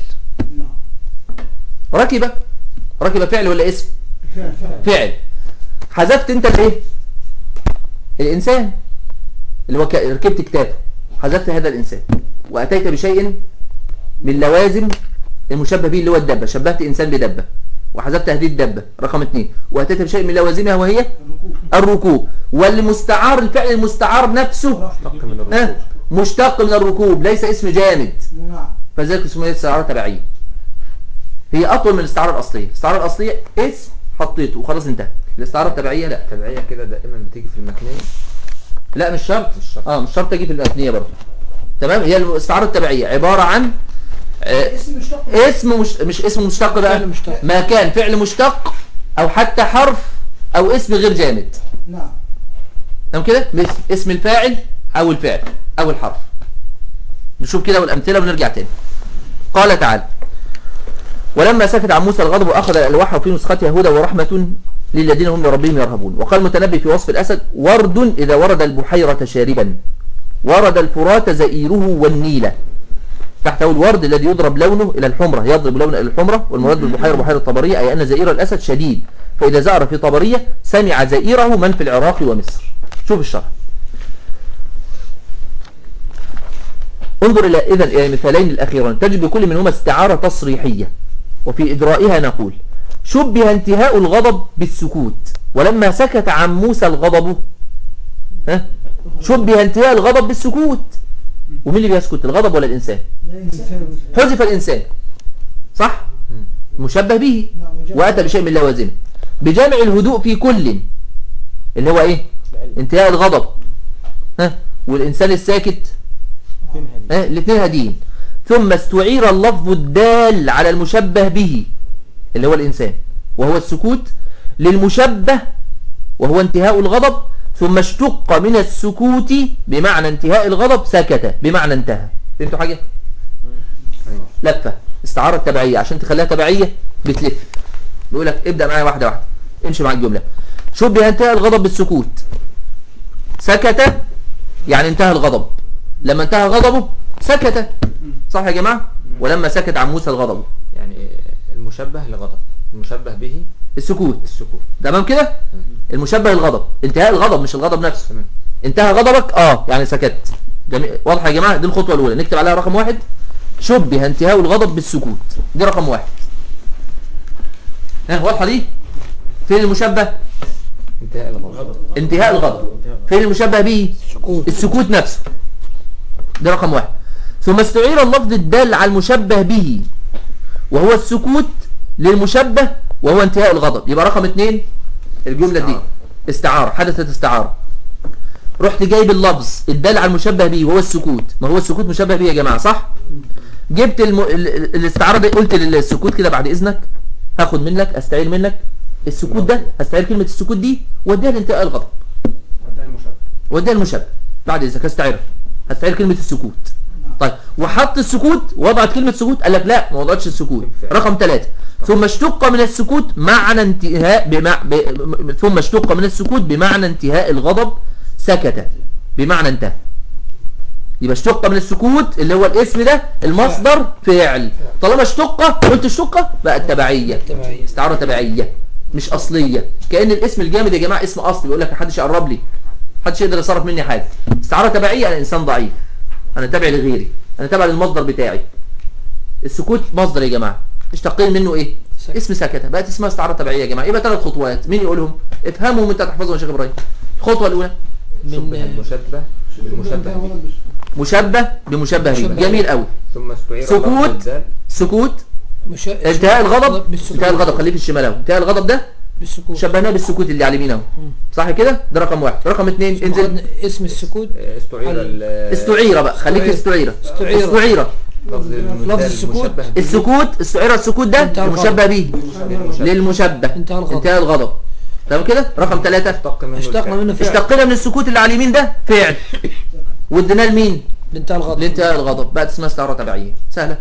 [SPEAKER 1] ركب ركب فعل ولا اسم فعل حذفت انت الايه الانسان اللي هو ك- ركبت كتابه حذفت هذا الانسان واتيت بشيء من لوازم المشبه به اللي هو الدبه شبهت انسان بدبه وحذفت هذه الدبه رقم اثنين واتيت بشيء من لوازمها وهي الركوب والمستعار الفعل المستعار نفسه
[SPEAKER 5] مشتق من
[SPEAKER 1] ها
[SPEAKER 5] الركوب
[SPEAKER 1] مشتق من الركوب ليس اسم جامد فذلك اسمها استعارة تبعية هي أطول من الاستعارة الأصلية الاستعارة الأصلية اسم حطيته وخلاص انتهى الاستعارة التبعية لا
[SPEAKER 5] التبعية كده دائما بتيجي في المكنية
[SPEAKER 1] لا مش شرط
[SPEAKER 5] مش شرط.
[SPEAKER 1] اه مش شرط تجي في المثنية برضه تمام هي الاستعارة التبعية عبارة عن آه،
[SPEAKER 7] اسم مشتق
[SPEAKER 1] اسم مش مش اسم مشتق بقى
[SPEAKER 6] فعل مشتق.
[SPEAKER 1] ما كان فعل مشتق او حتى حرف او اسم غير جامد
[SPEAKER 7] نعم
[SPEAKER 1] تمام كده مثل اسم الفاعل او الفعل او الحرف نشوف كده والامثله ونرجع تاني قال تعالى ولما سكت عن موسى الغضب واخذ الالواح وفي نسختها هدى ورحمه للذين هم لربهم يرهبون وقال المتنبي في وصف الاسد ورد اذا ورد البحيره شاربا ورد الفرات زئيره والنيل تحته الورد الذي يضرب لونه الى الحمره يضرب لونه الى الحمره والمراد بالبحيره بحيره طبريه اي ان زئير الاسد شديد فاذا زأر في طبريه سمع زئيره من في العراق ومصر شوف الشرح انظر الى اذا الى المثالين الاخيرين تجد بكل منهما استعاره تصريحيه وفي ادرائها نقول شبه انتهاء الغضب بالسكوت ولما سكت عن موسى الغضب ها شبه انتهاء الغضب بالسكوت ومين اللي بيسكت الغضب ولا الانسان حذف الانسان صح مشبه به
[SPEAKER 7] نعم وجاء-
[SPEAKER 1] واتى بشيء من لوازمه بجامع الهدوء في كل اللي هو ايه انتهاء الغضب ها والانسان الساكت
[SPEAKER 2] فين هذه
[SPEAKER 1] ها الاثنين هادين ثم استعير اللفظ الدال على المشبه به اللي هو الانسان وهو السكوت للمشبه وهو انتهاء الغضب ثم اشتق من السكوت بمعنى انتهاء الغضب سكت بمعنى انتهى فهمتوا حاجه لفه استعاره تبعيه عشان تخليها تبعيه بتلف بيقول لك ابدا معايا واحده واحده امشي مع الجمله شبه انتهاء الغضب بالسكوت سكت يعني انتهى الغضب لما انتهى غضبه سكت صح يا جماعه ولما سكت عن موسى الغضب
[SPEAKER 5] يعني المشبه لغضب المشبه به
[SPEAKER 1] السكوت
[SPEAKER 5] السكوت
[SPEAKER 1] تمام كده المشبه الغضب انتهاء الغضب مش الغضب نفسه
[SPEAKER 5] تمام
[SPEAKER 1] انتهى غضبك اه يعني سكت جميل واضحه يا جماعه دي الخطوه الاولى نكتب عليها رقم واحد شبه انتهاء الغضب بالسكوت دي رقم واحد ها واضحه دي فين المشبه
[SPEAKER 5] انتهاء الغضب
[SPEAKER 1] انتهاء الغضب فين المشبه به
[SPEAKER 6] سكوت
[SPEAKER 1] السكوت نفسه ده رقم واحد ثم استعير اللفظ الدال على المشبه به وهو السكوت للمشبه وهو انتهاء الغضب يبقى رقم اتنين الجملة دي استعارة حدثت استعارة رحت جايب اللفظ الدال على المشبه به وهو السكوت ما هو السكوت مشبه به يا جماعة صح جبت الم... ال... ال- الاستعارة دي قلت للسكوت كده بعد اذنك هاخد منك استعير منك السكوت ده هستعير كلمة السكوت دي واديها لانتهاء الغضب
[SPEAKER 3] وده المشبه
[SPEAKER 1] وده المشبه بعد اذا هستعيرها هستعير كلمة السكوت طيب وحط السكوت وضعت كلمة سكوت قال لك لا ما وضعتش السكوت رقم ثلاثة ثم اشتق من السكوت معنى انتهاء بمع... ب... م- ثم اشتق من السكوت بمعنى انتهاء الغضب سكت بمعنى انتهى يبقى اشتق من السكوت اللي هو الاسم ده المصدر فعل طالما اشتق قلت اشتق بقت تبعية
[SPEAKER 6] تبعية.
[SPEAKER 1] استعارة تبعية مش أصلية كأن الاسم الجامد يا جماعة اسم أصلي يقول لك محدش يقرب لي محدش يقدر يصرف مني حاجة استعارة تبعية أنا إنسان ضعيف أنا تابع لغيري أنا تابع للمصدر بتاعي السكوت مصدر يا جماعة اشتقين منه إيه
[SPEAKER 6] سكت.
[SPEAKER 1] اسم سكتة بقت اسمها استعارة تبعية يا جماعة يبقى ثلاث خطوات مين يقولهم افهمهم انت تحفظهم يا شيخ إبراهيم الخطوة الأولى
[SPEAKER 5] شبه
[SPEAKER 6] من
[SPEAKER 5] المشبه بالمشبه به
[SPEAKER 1] مشبه بمشبه به
[SPEAKER 6] مشبه.
[SPEAKER 1] جميل قوي
[SPEAKER 5] ثم استعير
[SPEAKER 1] سكوت.
[SPEAKER 5] اللفظ الدال
[SPEAKER 1] سكوت
[SPEAKER 6] مش
[SPEAKER 1] انتهاء الغضب
[SPEAKER 6] بالسكوت
[SPEAKER 1] انتهاء الغضب خليه في الشمال اهو انتهاء الغضب ده
[SPEAKER 6] بالسكوت
[SPEAKER 1] شبهناه بالسكوت اللي على اليمين اهو
[SPEAKER 6] مم.
[SPEAKER 1] صح كده ده رقم واحد رقم اثنين انزل
[SPEAKER 6] خدنا اسم السكوت
[SPEAKER 5] آه، استعير ال-
[SPEAKER 1] استعيره بقى خليك
[SPEAKER 6] استعيرة.
[SPEAKER 1] استعيره
[SPEAKER 6] استعيرة.
[SPEAKER 1] استعيره
[SPEAKER 5] لفظ المثال
[SPEAKER 6] السكوت.
[SPEAKER 5] المشبه به
[SPEAKER 1] السكوت استعيره السكوت ده
[SPEAKER 6] انتهى الغضب.
[SPEAKER 1] المشبه به
[SPEAKER 5] للمشبه.
[SPEAKER 1] للمشبه
[SPEAKER 6] انتهى الغضب.
[SPEAKER 1] انتهى الغضب تمام كده رقم ثلاثة
[SPEAKER 5] اشتق منه
[SPEAKER 6] اشتقنا
[SPEAKER 5] الفعل.
[SPEAKER 6] منه فعل
[SPEAKER 1] اشتقنا من السكوت اللي على اليمين ده فعل واديناه لمين
[SPEAKER 6] لانتهى الغضب
[SPEAKER 1] لانتهاء الغضب بقت اسمها استعاره تبعيه سهله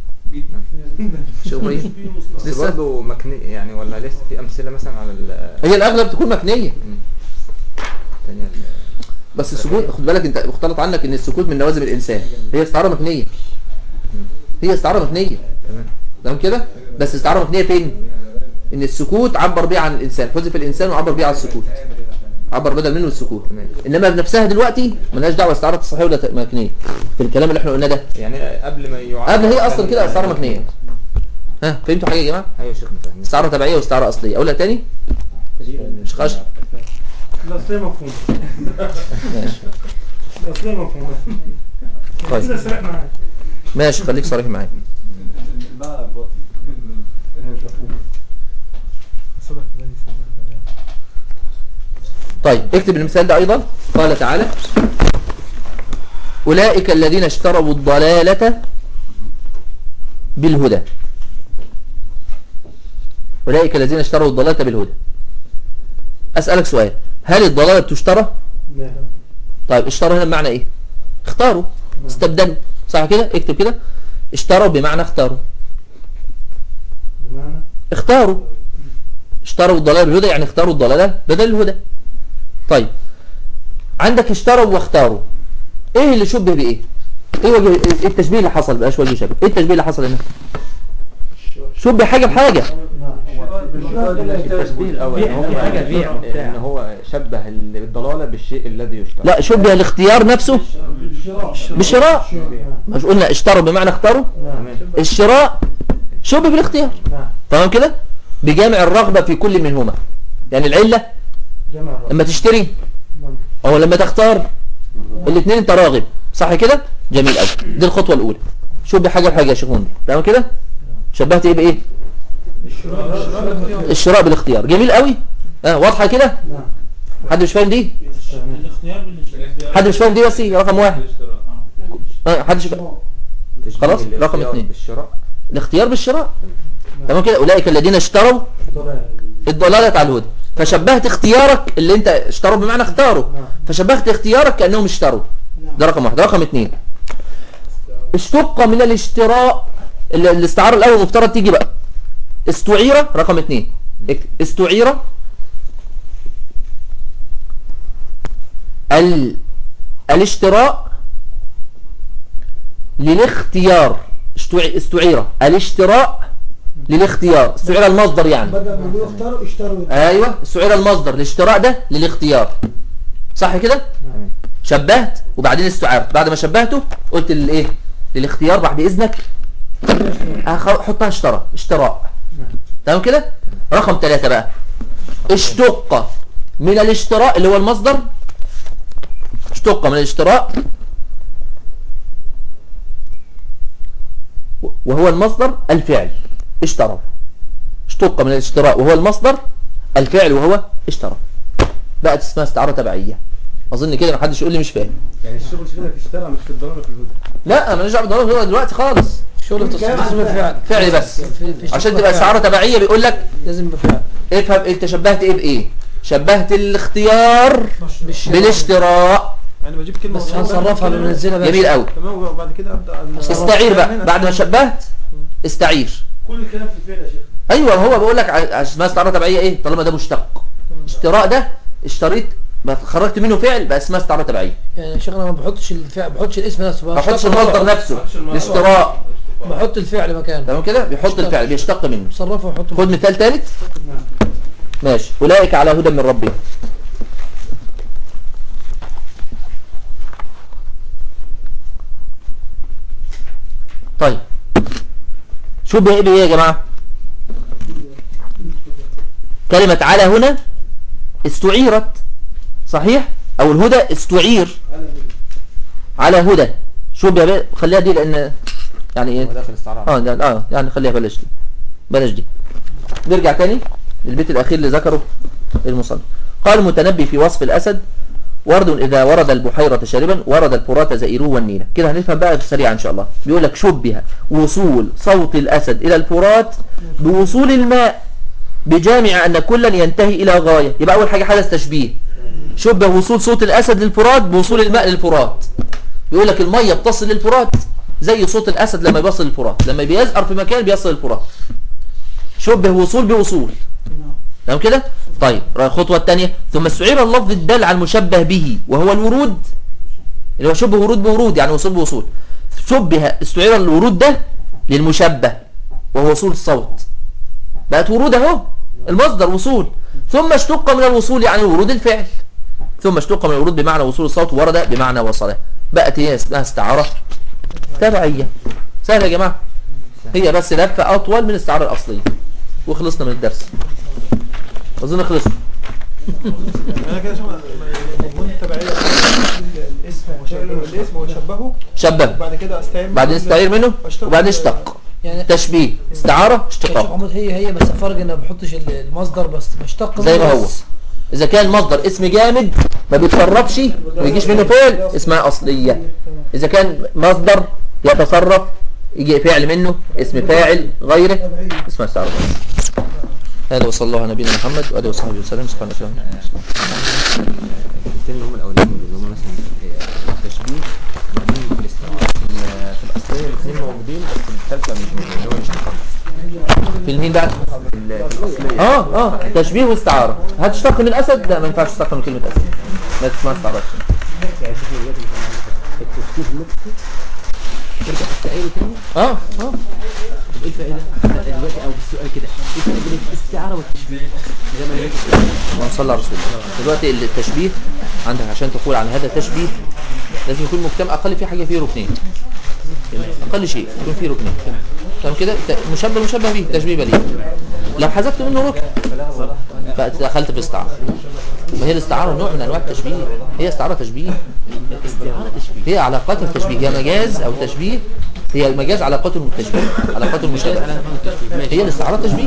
[SPEAKER 1] شو ابراهيم
[SPEAKER 5] بس
[SPEAKER 1] لسه
[SPEAKER 5] برضه مكني يعني ولا لسه في امثله مثلا على ال-
[SPEAKER 1] هي الاغلب تكون مكنيه
[SPEAKER 5] الثانيه ال-
[SPEAKER 1] بس السكوت خد بالك انت مختلط عنك ان السكوت من لوازم الانسان هي استعاره مكنيه هي استعاره مكنيه
[SPEAKER 5] تمام
[SPEAKER 1] تمام كده بس استعاره مكنيه فين ان السكوت عبر بيه عن الانسان حذف الانسان وعبر بيه عن السكوت عبر بدل منه السكوت
[SPEAKER 5] تمام.
[SPEAKER 1] انما بنفسها دلوقتي ملهاش دعوه استعاره تصحيح ولا ت- مكنيه في الكلام اللي احنا قلناه ده
[SPEAKER 5] يعني قبل ما يعاد
[SPEAKER 1] قبل هي اصلا كده استعاره مكنيه ها فهمتوا حاجه يا جماعه
[SPEAKER 5] ايوه يا شيخنا فاهمين
[SPEAKER 1] استعاره تبعيه واستعاره اصليه اقولها تاني مش خش
[SPEAKER 4] الأصلية مفهومة
[SPEAKER 1] ماشي
[SPEAKER 4] الأصلية مفهومة
[SPEAKER 1] طيب
[SPEAKER 4] كده سرح معاك
[SPEAKER 1] ماشي خليك صريح معايا
[SPEAKER 3] المعنى الباطن انا مش مفهوم
[SPEAKER 1] طيب اكتب المثال ده ايضا قال تعالى اولئك الذين اشتروا الضلالة بالهدى أولئك الذين اشتروا الضلالة بالهدى أسألك سؤال هل الضلالة تشترى
[SPEAKER 4] لا
[SPEAKER 1] طيب اشتروا هنا بمعنى ايه اختاروا استبدلوا صح كده اكتب كده اشتروا بمعنى اختاروا
[SPEAKER 4] بمعنى
[SPEAKER 1] اختاروا اشتروا الضلال بالهدى يعني اختاروا الضلالة بدل الهدى طيب عندك اشتروا واختاروا ايه اللي شبه بايه ايه وجه ايه التشبيه اللي حصل بقاش وجه شبه ايه التشبيه اللي حصل هنا شبه حاجة بحاجة
[SPEAKER 5] التشبيه الاول ان هو
[SPEAKER 2] حاجة بيع وبتاع.
[SPEAKER 5] ان هو شبه الضلاله بالشيء الذي يشترى
[SPEAKER 1] لا شبه الاختيار نفسه بالشراء مش قلنا اشتروا بمعنى اختاروا
[SPEAKER 5] تمام
[SPEAKER 1] الشراء شبه بالاختيار
[SPEAKER 4] نعم
[SPEAKER 1] تمام كده بجامع الرغبة في كل منهما يعني العلة
[SPEAKER 4] جمع الرأي.
[SPEAKER 1] لما تشتري
[SPEAKER 4] ممكن.
[SPEAKER 1] او لما تختار الاثنين انت راغب صح كده جميل قوي دي الخطوه الاولى شوف بحاجه بحاجه يا شيخ مندي تمام كده شبهت ايه بايه الشراء بالاختيار جميل قوي اه واضحه كده
[SPEAKER 4] نعم
[SPEAKER 1] حد مش فاهم دي حد مش فاهم دي بس رقم واحد اه حد مش فاهم
[SPEAKER 5] تشبيه
[SPEAKER 1] خلاص، رقم
[SPEAKER 5] الاختيار
[SPEAKER 1] اثنين.
[SPEAKER 5] بالشراء
[SPEAKER 1] الاختيار بالشراء تمام كده اولئك الذين اشتروا
[SPEAKER 4] ضلال.
[SPEAKER 1] الضلالة على الهدى فشبهت اختيارك اللي انت اشتروا بمعنى اختاروا
[SPEAKER 4] نعم.
[SPEAKER 1] فشبهت اختيارك كأنهم اشتروا ده رقم واحد رقم اتنين اشتق من الاشتراء ال- الاستعارة الاول المفترض تيجي بقى استعير رقم اتنين اكتب. استعير ال الاشتراء للاختيار استع- استعير الاشتراء للاختيار استعير المصدر يعني
[SPEAKER 7] بدل ما يقولوا اختاروا اشتروا
[SPEAKER 1] ايوه استعير المصدر الاشتراء ده للاختيار صح كده شبهت وبعدين استعارت بعد ما شبهته قلت للايه للاختيار بعد اذنك أخ- حطها اشترى اشتراء تمام كده رقم ثلاثة بقى اشتق من الاشتراء اللي هو المصدر اشتق من الاشتراء وهو المصدر الفعل اشترى اشتق من الاشتراء وهو المصدر الفعل وهو اشترى بقت اسمها استعارة تبعية اظن كده محدش يقول لي مش فاهم
[SPEAKER 2] يعني الشغل شغلك اشترى مش في الضلالة في الهدى
[SPEAKER 1] لا ماليش دعوه بالضرورة دلوقتي خالص
[SPEAKER 6] شغل في تصريف لازم بفعل
[SPEAKER 1] فعل بس
[SPEAKER 6] في- في
[SPEAKER 1] عشان
[SPEAKER 6] شغل
[SPEAKER 1] تبقى
[SPEAKER 6] فعل.
[SPEAKER 1] استعارة تبعية بيقول لك
[SPEAKER 6] لازم بفعل
[SPEAKER 1] افهم انت شبهت ايه بايه شبهت الاختيار
[SPEAKER 6] بالشراء.
[SPEAKER 1] بالاشتراء
[SPEAKER 2] يعني بجيب كلمة
[SPEAKER 6] بس هنصرفها بننزلها بقى
[SPEAKER 1] جميل قوي
[SPEAKER 2] تمام وبعد كده ابدا أن-
[SPEAKER 1] استعير بقى بعد ما شبهت استعير
[SPEAKER 4] كل الكلام في الفعل يا شيخ
[SPEAKER 1] ايوه هو بقول لك ع- عشان اسمها استعارة تبعية ايه طالما ده مشتق اشتراء ده اشتريت ما خرجت منه فعل بقى اسمها استعارة تبعية
[SPEAKER 6] يعني يا شيخ انا ما بحطش الفعل ما بحطش الاسم نفسه
[SPEAKER 1] ما بحطش المصدر نفسه الاشتراء
[SPEAKER 6] بحط الفعل مكانه
[SPEAKER 1] تمام كده بيحط
[SPEAKER 6] اشتق.
[SPEAKER 1] الفعل بيشتق منه
[SPEAKER 6] صرفه وحطه
[SPEAKER 1] خد مثال ثالث ماشي اولئك على هدى من ربهم طيب شو بايه بايه يا جماعه كلمه على هنا استعيرت صحيح او الهدى استعير على هدى شو بايه خليها دي لان يعني ايه
[SPEAKER 5] هو داخل استعاره
[SPEAKER 1] اه يعني اه يعني خليها بلاش دي بلاش دي نرجع تاني للبيت الاخير اللي ذكره المصنف قال المتنبي في وصف الاسد ورد اذا ورد البحيرة شاربا ورد الفرات زئيره والنيلة كده هنفهم بقى سريعا ان شاء الله بيقول لك شبه وصول صوت الاسد الى الفرات بوصول الماء بجامع ان كلا ينتهي الى غاية يبقى اول حاجة حدث تشبيه شبه وصول صوت الاسد للفرات بوصول الماء للفرات يقول لك المية بتصل للفرات زي صوت الاسد لما بيصل للفرات لما بيزقر في مكان بيصل للفرات شبه وصول بوصول تمام كده طيب الخطوه الثانيه ثم استعير اللفظ الدال على المشبه به وهو الورود اللي هو شبه ورود بورود يعني وصول بوصول شبه استعير الورود ده للمشبه وهو وصول الصوت بقت ورود اهو المصدر وصول ثم اشتق من الوصول يعني ورود الفعل ثم اشتق من الورود بمعنى وصول الصوت ورد بمعنى وصله بقت هي اسمها استعاره تبعيه سهل يا جماعه هي بس لفه اطول من الاستعاره الاصليه وخلصنا من الدرس اظن خلصنا
[SPEAKER 8] انا كده شوف مضمون التبعيه الاسم وشبهه الاسم وشبهه
[SPEAKER 1] شبه
[SPEAKER 8] وبعد كده استعير منه
[SPEAKER 1] بعدين استعير منه
[SPEAKER 8] واشتق
[SPEAKER 1] وبعدين
[SPEAKER 8] من-
[SPEAKER 1] اشتق
[SPEAKER 6] يعني
[SPEAKER 1] تشبيه استعاره
[SPEAKER 6] يا شيخ
[SPEAKER 1] اشتقاق
[SPEAKER 6] محمود هي هي بس الفرق ان ما بحطش ال- المصدر بس بشتق
[SPEAKER 1] زي
[SPEAKER 6] منه
[SPEAKER 1] ما هو
[SPEAKER 6] بس.
[SPEAKER 1] اذا كان مصدر اسم جامد ما بيتصرفش ما يجيش منه فعل اسمها اصليه اذا كان مصدر يتصرف يجي فعل منه اسم فاعل غيره اسمها استعارة هذا وصلى الله على نبينا محمد وآله وصحبه وسلم سبحانك اللهم وبحمدك
[SPEAKER 5] الكلمتين اللي هم الاولانيين اللي هم مثلا آه، التشبيه موجودين في الاستعارة في ال- في الاصليه الاثنين موجودين بس الثالثه مش موجودة، اللي هو الاشتقاق
[SPEAKER 1] في المين بقى
[SPEAKER 5] في ال- في الاصليه
[SPEAKER 1] اه اه تشبيه واستعارة هتشتق من الاسد لا ما ينفعش تشتق من كلمة اسد ما تسمع استعارة
[SPEAKER 2] يعني شوف دلوقتي التشبيه نفسه ترجع تستعيره تاني
[SPEAKER 1] اه اه
[SPEAKER 2] طب ايه الفائده؟ دلوقتي او بالسؤال كده ايه الفرق بين الاستعاره والتشبيه؟ زي ما قلت
[SPEAKER 1] اللهم صل على رسول الله دلوقتي التشبيه عندك عشان تقول عن هذا تشبيه لازم يكون مجتمع اقل فيه حاجه فيه ركنين اقل شيء يكون فيه ركنين تمام كده ت- مشبه مشبه به تشبيه بليغ لو حذفت منه ركن فدخلت في استعاره ما هي الاستعاره نوع من انواع التشبيه هي استعاره تشبيه
[SPEAKER 2] الاستعاره تشبيه
[SPEAKER 1] هي علاقات التشبيه هي مجاز او تشبيه هي مجاز علاقات التشبيه علاقات المشابهه هي الاستعاره تشبيه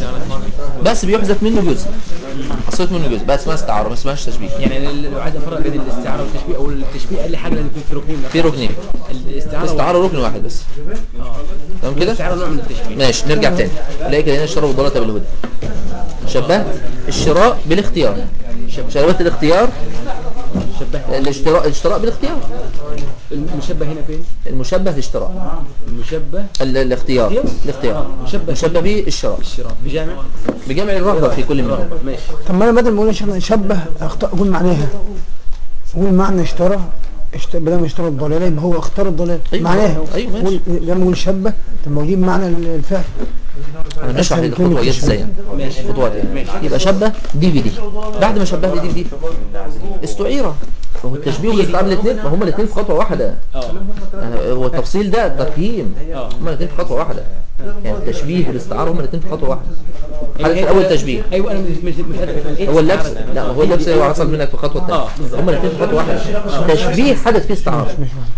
[SPEAKER 1] بس بيحذف منه جزء حصلت منه جزء بقى اسمها استعاره ما اسمهاش تشبيه
[SPEAKER 2] يعني لو عايز افرق بين الاستعاره والتشبيه او التشبيه اقل حاجه لازم يكون في ركنين
[SPEAKER 1] في ركنين
[SPEAKER 2] الاستعاره
[SPEAKER 1] الاستعاره ركن واحد بس تمام كده
[SPEAKER 2] الاستعاره نوع من التشبيه
[SPEAKER 1] ماشي نرجع تاني نلاقي كده هنا الشراء والضلالة بالهدى شبهت الشراء بالاختيار شبهت الاختيار
[SPEAKER 2] شبه
[SPEAKER 1] الاشتراء الاشتراء بالاختيار
[SPEAKER 2] المشبه هنا فين؟
[SPEAKER 1] المشبه الاشتراء
[SPEAKER 2] المشبه
[SPEAKER 1] ال- الاختيار الاختيار
[SPEAKER 2] مشبه
[SPEAKER 1] مشبه به الشراء
[SPEAKER 2] الشراء بجامع
[SPEAKER 1] بجمع الرغبة في كل منهم
[SPEAKER 2] ماشي
[SPEAKER 7] طب ما انا بدل ما اقول شبه, شبه أخط- اقول معناها اقول معنى اشترى اشت... بدل ما اشترى الضلالة يبقى هو اختار الضلال
[SPEAKER 1] أيوة.
[SPEAKER 7] معناها
[SPEAKER 1] أيوة، ماشي.
[SPEAKER 7] قول- لما اقول شبه طب ما اجيب معنى الفعل
[SPEAKER 1] انا بشرح
[SPEAKER 7] أسهل
[SPEAKER 1] الخطوة
[SPEAKER 7] كلمة
[SPEAKER 1] جت ازاي
[SPEAKER 2] ماشي.
[SPEAKER 1] خطوات يعني يبقى شبه دي بدي بعد ما شبه دي بدي استعيرة فهو التشبيه والاستعارة الاثنين ما هما الاثنين في خطوة واحدة
[SPEAKER 2] اه
[SPEAKER 1] يعني هو التفصيل ده تفهيم
[SPEAKER 2] اه
[SPEAKER 1] هما الاثنين في خطوة واحدة يعني التشبيه والاستعارة هما الاثنين في خطوة واحدة حدث في اول تشبيه
[SPEAKER 2] ايوه انا مش مش مش قادر افهم ايه
[SPEAKER 1] هو اللبس
[SPEAKER 2] الاستعارة؟
[SPEAKER 1] لا ما هو اللبس هو حصل منك في خطوة
[SPEAKER 2] آه،
[SPEAKER 1] الثانية
[SPEAKER 2] بالظبط.
[SPEAKER 1] هما الاثنين في خطوة واحدة تشبيه حدث فيه استعارة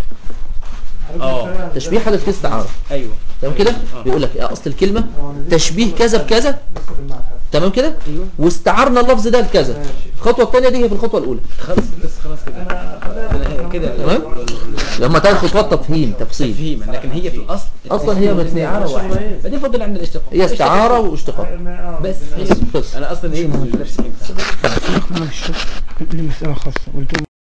[SPEAKER 2] اه
[SPEAKER 1] تشبيه حدث فيه استعارة
[SPEAKER 2] ايوه
[SPEAKER 1] تمام كده بيقول لك اصل الكلمة تشبيه كذا بكذا تمام كده
[SPEAKER 2] ايوه
[SPEAKER 1] واستعرنا اللفظ ده لكذا الخطوة الثانية دي هي في الخطوة الأولى
[SPEAKER 2] خلاص بس خلاص كده أنا كده
[SPEAKER 1] تمام لما ثلاث خطوات تفهيم تفصيل
[SPEAKER 2] تفهيما لكن هي في الاصل
[SPEAKER 1] أصلا هي متنية
[SPEAKER 2] استعاره واحده فدي فضل عند الاشتقاق
[SPEAKER 1] هي استعارة واشتقاق
[SPEAKER 2] بس هي
[SPEAKER 1] بس
[SPEAKER 2] انا اصلا ايه مش نفسي
[SPEAKER 7] انا مش المسألة خاصة قلت